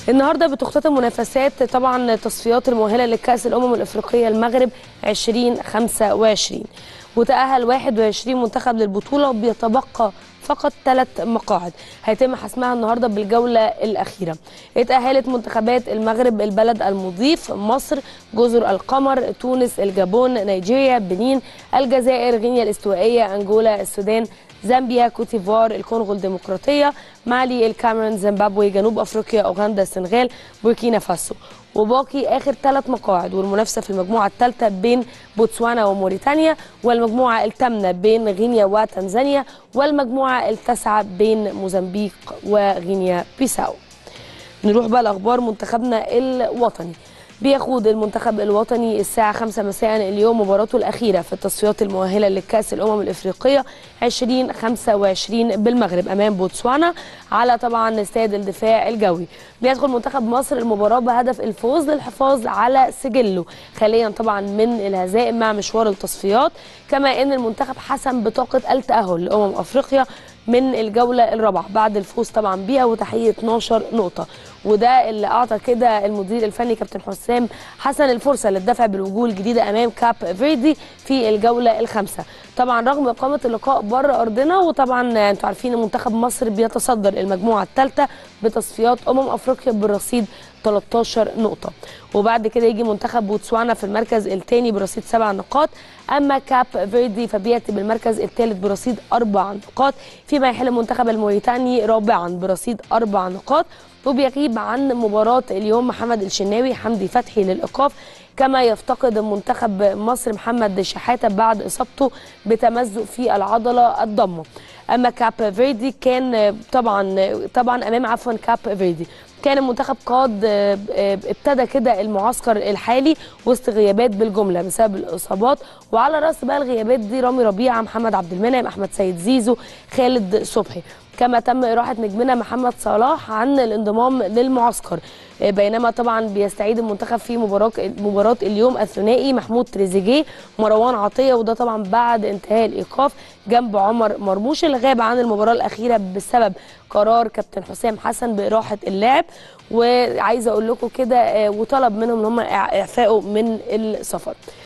النهارده بتختتم منافسات طبعا تصفيات المؤهله لكاس الامم الافريقيه المغرب 2025 وتاهل 21 منتخب للبطوله وبيتبقى فقط ثلاث مقاعد هيتم حسمها النهارده بالجوله الاخيره اتاهلت منتخبات المغرب البلد المضيف مصر جزر القمر تونس الجابون نيجيريا بنين الجزائر غينيا الاستوائيه انجولا السودان زامبيا كوتيفوار الكونغو الديمقراطيه مالي الكاميرون زيمبابوي جنوب افريقيا اوغندا السنغال بوركينا فاسو وباقي اخر ثلاث مقاعد والمنافسه في المجموعه الثالثه بين بوتسوانا وموريتانيا والمجموعه الثامنه بين غينيا وتنزانيا والمجموعه التاسعه بين موزمبيق وغينيا بيساو نروح بقى لاخبار منتخبنا الوطني بيخوض المنتخب الوطني الساعة 5 مساء اليوم مباراته الأخيرة في التصفيات المؤهلة لكأس الأمم الإفريقية 2025 بالمغرب أمام بوتسوانا على طبعا استاد الدفاع الجوي بيدخل منتخب مصر المباراة بهدف الفوز للحفاظ على سجله خاليا طبعا من الهزائم مع مشوار التصفيات كما أن المنتخب حسم بطاقة التأهل لأمم أفريقيا من الجولة الرابعة بعد الفوز طبعا بيها وتحقيق 12 نقطة وده اللي أعطى كده المدير الفني كابتن حسام حسن الفرصة للدفع بالوجوه الجديدة أمام كاب فيردي في الجولة الخامسة طبعا رغم إقامة اللقاء بره أرضنا وطبعا أنتوا عارفين منتخب مصر بيتصدر المجموعة الثالثة بتصفيات أمم أفريقيا بالرصيد 13 نقطة وبعد كده يجي منتخب بوتسوانا في المركز الثاني برصيد سبع نقاط أما كاب فيردي فبيأتي بالمركز الثالث برصيد أربع نقاط فيما يحل المنتخب الموريتاني رابعا برصيد أربع نقاط وبيغيب عن مباراة اليوم محمد الشناوي حمدي فتحي للإيقاف كما يفتقد منتخب مصر محمد شحاتة بعد إصابته بتمزق في العضلة الضمة أما كاب فيردي كان طبعا طبعا أمام عفوا كاب فيردي كان المنتخب قاد ابتدى كده المعسكر الحالي وسط غيابات بالجمله بسبب الاصابات وعلى راس بقى الغيابات دي رامي ربيعه محمد عبد المنعم احمد سيد زيزو خالد صبحي كما تم إراحة نجمنا محمد صلاح عن الانضمام للمعسكر بينما طبعا بيستعيد المنتخب في مباراة مباراة اليوم الثنائي محمود تريزيجيه مروان عطية وده طبعا بعد انتهاء الإيقاف جنب عمر مرموش اللي غاب عن المباراة الأخيرة بسبب قرار كابتن حسام حسن بإراحة اللاعب وعايزة أقول لكم كده وطلب منهم إن هم إعفائه من السفر